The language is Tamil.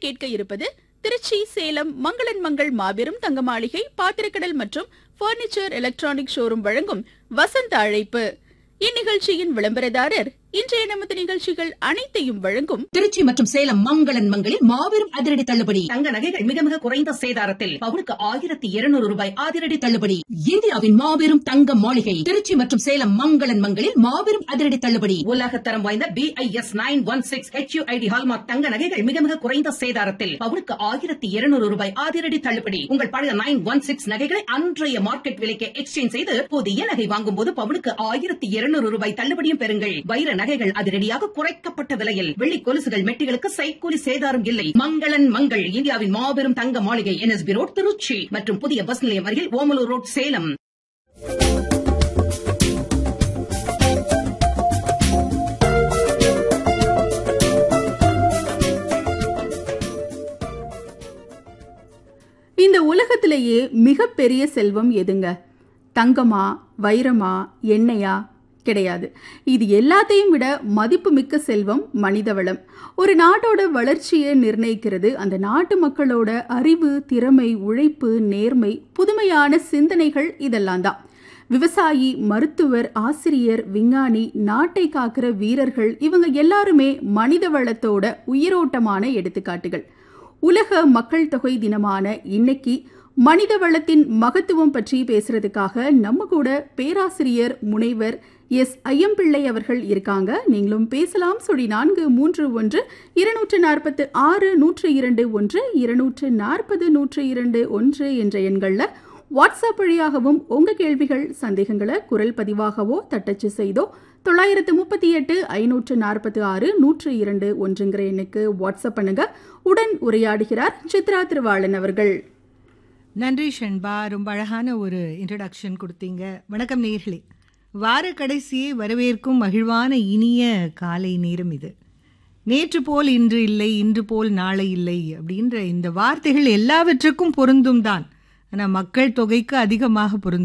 கேட்க இருப்பது திருச்சி சேலம் மங்களன் மங்கள் மாபெரும் தங்க மாளிகை பாத்திரக்கடல் மற்றும் பர்னிச்சர் எலக்ட்ரானிக் ஷோரூம் வழங்கும் வசந்த அழைப்பு இந்நிகழ்ச்சியின் விளம்பரதாரர் இன்றைய நமது நிகழ்ச்சிகள் அனைத்தையும் வழங்கும் திருச்சி மற்றும் சேலம் மங்களன் மங்களில் மாபெரும் அதிரடி தள்ளுபடி தங்க நகைகள் மிக மிக குறைந்த சேதாரத்தில் பவுனுக்கு ஆயிரத்தி இருநூறு ரூபாய் அதிரடி தள்ளுபடி இந்தியாவின் மாபெரும் தங்க மாளிகை திருச்சி மற்றும் சேலம் மங்களன் மங்களில் மாபெரும் அதிரடி தள்ளுபடி உலகத்தரம் வாய்ந்த BIS nine one six HUID hallmark தங்க நகைகள் மிக மிக குறைந்த சேதாரத்தில் பவுனுக்கு ஆயிரத்தி இருநூறு ரூபாய் அதிரடி தள்ளுபடி உங்கள் பழைய நைன் ஒன் சிக்ஸ் நகைகளை அன்றைய மார்க்கெட் விலைக்கு எக்ஸ்சேஞ்ச் செய்து புதிய நகை வாங்கும் போது பவுனுக்கு ஆயிரத்தி இருநூறு ரூபாய் தள்ளுபடியும் பெறுங்கள் வைர நகைகள் அதிரடியாக குறைக்கப்பட்ட விலையில் வெள்ளி கொலுசுகள் மெட்டிகளுக்கு சைக்கூலி சேதாரம் இல்லை மங்களன் மங்கள் இந்தியாவின் மாபெரும் தங்க மாளிகை என்எஸ்பி ரோட் திருச்சி மற்றும் புதிய பஸ் நிலையம் அருகில் ஓமலூர் ரோட் சேலம் இந்த உலகத்திலேயே மிகப்பெரிய செல்வம் எதுங்க தங்கமா வைரமா எண்ணெயா கிடையாது இது எல்லாத்தையும் விட மதிப்புமிக்க செல்வம் மனிதவளம் ஒரு நாட்டோட வளர்ச்சியை நிர்ணயிக்கிறது அந்த நாட்டு மக்களோட அறிவு திறமை உழைப்பு நேர்மை புதுமையான சிந்தனைகள் இதெல்லாம் தான் விவசாயி மருத்துவர் ஆசிரியர் விஞ்ஞானி நாட்டை காக்கிற வீரர்கள் இவங்க எல்லாருமே மனித வளத்தோட உயிரோட்டமான எடுத்துக்காட்டுகள் உலக மக்கள் தொகை தினமான இன்னைக்கு மனித வளத்தின் மகத்துவம் பற்றி பேசுறதுக்காக நம்ம கூட பேராசிரியர் முனைவர் எஸ் ஐயம்பிள்ளை அவர்கள் இருக்காங்க நீங்களும் பேசலாம் சுடி நான்கு மூன்று ஒன்று இருநூற்று நாற்பத்து ஆறு நூற்று இரண்டு ஒன்று இருநூற்று நாற்பது நூற்று இரண்டு ஒன்று என்ற எண்களில் வாட்ஸ்அப் வழியாகவும் உங்க கேள்விகள் சந்தேகங்களை குரல் பதிவாகவோ தட்டச்சு செய்தோ தொள்ளாயிரத்து முப்பத்தி எட்டு ஐநூற்று நாற்பத்தி ஆறு நூற்று இரண்டு ஒன்றுங்கிற எண்ணுக்கு வாட்ஸ்அப் பண்ணுங்க உடன் உரையாடுகிறார் சித்ரா திருவாளன் அவர்கள் நன்றி ஷண்பா ரொம்ப அழகான ஒரு இன்ட்ரடக்ஷன் கொடுத்தீங்க வணக்கம் நேர்களே வார கடைசியை வரவேற்கும் மகிழ்வான இனிய காலை நேரம் இது நேற்று போல் இன்று இல்லை இன்று போல் நாளை இல்லை அப்படின்ற இந்த வார்த்தைகள் எல்லாவற்றுக்கும் பொருந்தும் தான் ஆனால் மக்கள் தொகைக்கு அதிகமாக பொருந்தும்